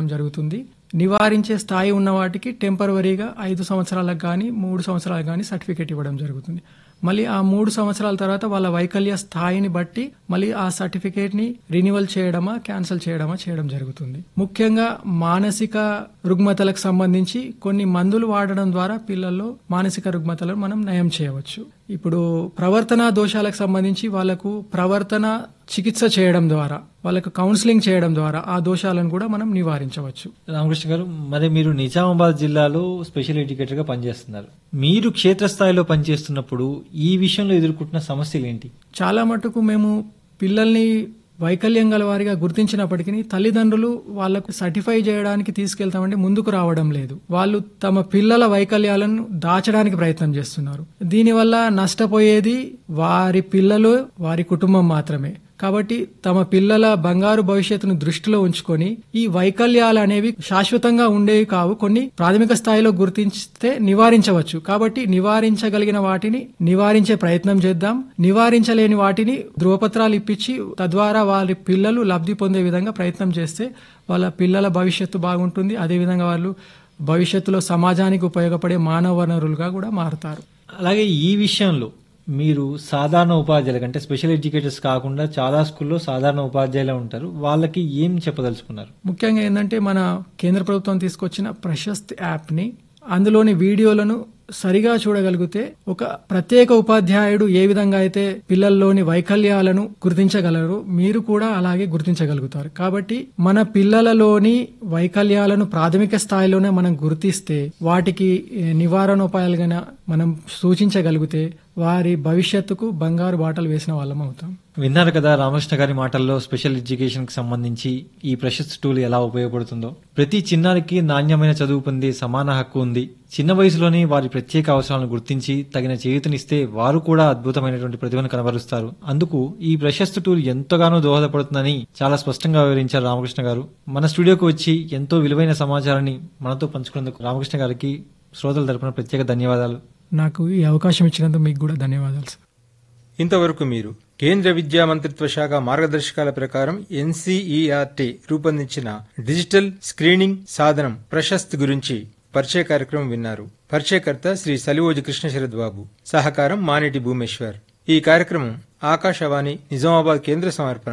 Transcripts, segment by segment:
జరుగుతుంది నివారించే స్థాయి ఉన్న వాటికి టెంపరవరీగా ఐదు సంవత్సరాలకు కానీ మూడు సంవత్సరాలకు కానీ సర్టిఫికేట్ ఇవ్వడం జరుగుతుంది మళ్ళీ ఆ మూడు సంవత్సరాల తర్వాత వాళ్ళ వైకల్య స్థాయిని బట్టి మళ్ళీ ఆ సర్టిఫికేట్ ని రినివల్ చేయడమా క్యాన్సిల్ చేయడమా చేయడం జరుగుతుంది ముఖ్యంగా మానసిక రుగ్మతలకు సంబంధించి కొన్ని మందులు వాడడం ద్వారా పిల్లల్లో మానసిక రుగ్మతలను మనం నయం చేయవచ్చు ఇప్పుడు ప్రవర్తన దోషాలకు సంబంధించి వాళ్ళకు ప్రవర్తన చికిత్స చేయడం ద్వారా వాళ్ళకు కౌన్సిలింగ్ చేయడం ద్వారా ఆ దోషాలను కూడా మనం నివారించవచ్చు రామకృష్ణ గారు మరి మీరు నిజామాబాద్ జిల్లాలో స్పెషల్ ఎడ్యుకేటర్ గా పనిచేస్తున్నారు మీరు క్షేత్రస్థాయిలో పనిచేస్తున్నప్పుడు ఈ విషయంలో ఎదుర్కొంటున్న సమస్యలు ఏంటి చాలా మటుకు మేము పిల్లల్ని వైకల్యం గల వారిగా గుర్తించినప్పటికీ తల్లిదండ్రులు వాళ్ళకు సర్టిఫై చేయడానికి తీసుకెళ్తామంటే ముందుకు రావడం లేదు వాళ్ళు తమ పిల్లల వైకల్యాలను దాచడానికి ప్రయత్నం చేస్తున్నారు దీనివల్ల నష్టపోయేది వారి పిల్లలు వారి కుటుంబం మాత్రమే కాబట్టి తమ పిల్లల బంగారు భవిష్యత్తును దృష్టిలో ఉంచుకొని ఈ వైకల్యాలు అనేవి శాశ్వతంగా ఉండేవి కావు కొన్ని ప్రాథమిక స్థాయిలో గుర్తించితే నివారించవచ్చు కాబట్టి నివారించగలిగిన వాటిని నివారించే ప్రయత్నం చేద్దాం నివారించలేని వాటిని ధృవపత్రాలు ఇప్పించి తద్వారా వారి పిల్లలు లబ్ధి పొందే విధంగా ప్రయత్నం చేస్తే వాళ్ళ పిల్లల భవిష్యత్తు బాగుంటుంది అదేవిధంగా వాళ్ళు భవిష్యత్తులో సమాజానికి ఉపయోగపడే మానవ వనరులుగా కూడా మారుతారు అలాగే ఈ విషయంలో మీరు సాధారణ ఉపాధ్యాయులు అంటే స్పెషల్ ఎడ్యుకేటర్స్ కాకుండా చాలా స్కూల్లో సాధారణ ఉపాధ్యాయులు ఉంటారు వాళ్ళకి ఏం చెప్పదలుచుకున్నారు ముఖ్యంగా ఏంటంటే మన కేంద్ర ప్రభుత్వం తీసుకొచ్చిన ప్రశస్త్ యాప్ని అందులోని వీడియోలను సరిగా చూడగలిగితే ఒక ప్రత్యేక ఉపాధ్యాయుడు ఏ విధంగా అయితే పిల్లల్లోని వైకల్యాలను గుర్తించగలరు మీరు కూడా అలాగే గుర్తించగలుగుతారు కాబట్టి మన పిల్లలలోని వైకల్యాలను ప్రాథమిక స్థాయిలోనే మనం గుర్తిస్తే వాటికి ఏ, నివారణోపాయాలుగా మనం సూచించగలిగితే వారి భవిష్యత్తుకు బంగారు బాటలు వేసిన వాళ్ళం అవుతాం విన్నారు కదా రామకృష్ణ గారి మాటల్లో స్పెషల్ ఎడ్యుకేషన్ కి సంబంధించి ఈ ప్రశస్త్ టూల్ ఎలా ఉపయోగపడుతుందో ప్రతి చిన్నారికి నాణ్యమైన చదువు పొందే సమాన హక్కు ఉంది చిన్న వయసులోనే వారి ప్రత్యేక అవసరాలను గుర్తించి తగిన చేయూతనిస్తే వారు కూడా అద్భుతమైనటువంటి ప్రతిభను కనబరుస్తారు అందుకు ఈ ప్రశస్త్ టూల్ ఎంతగానో దోహదపడుతుందని చాలా స్పష్టంగా వివరించారు రామకృష్ణ గారు మన స్టూడియోకి వచ్చి ఎంతో విలువైన సమాచారాన్ని మనతో పంచుకున్నందుకు రామకృష్ణ గారికి శ్రోతల తరపున ప్రత్యేక ధన్యవాదాలు నాకు ఈ అవకాశం ఇచ్చినందుకు మీకు కూడా ధన్యవాదాలు సార్ ఇంతవరకు మీరు కేంద్ర విద్యా మంత్రిత్వ శాఖ మార్గదర్శకాల ప్రకారం ఎన్సీఈఆర్టీ రూపొందించిన డిజిటల్ స్క్రీనింగ్ సాధనం ప్రశస్త్ గురించి పరిచయ కార్యక్రమం విన్నారు పరిచయకర్త శ్రీ సలివోజి కృష్ణశరద్ బాబు సహకారం మానేటి భూమేశ్వర్ ఈ కార్యక్రమం ఆకాశవాణి నిజామాబాద్ కేంద్ర సమర్పణ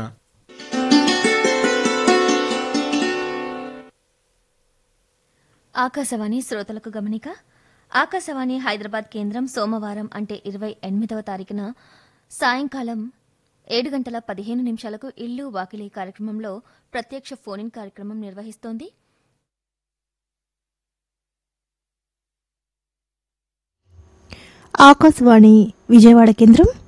ఆకాశవాణి శ్రోతలకు గమనిక ఆకాశవాణి హైదరాబాద్ కేంద్రం సోమవారం అంటే ఇరవై ఎనిమిదవ తారీఖున సాయంకాలం ఏడు గంటల పదిహేను నిమిషాలకు ఇల్లు వాకిలి కార్యక్రమంలో ప్రత్యక్ష ఫోన్ ఇన్ కార్యక్రమం నిర్వహిస్తోంది ఆకాశవాణి విజయవాడ కేంద్రం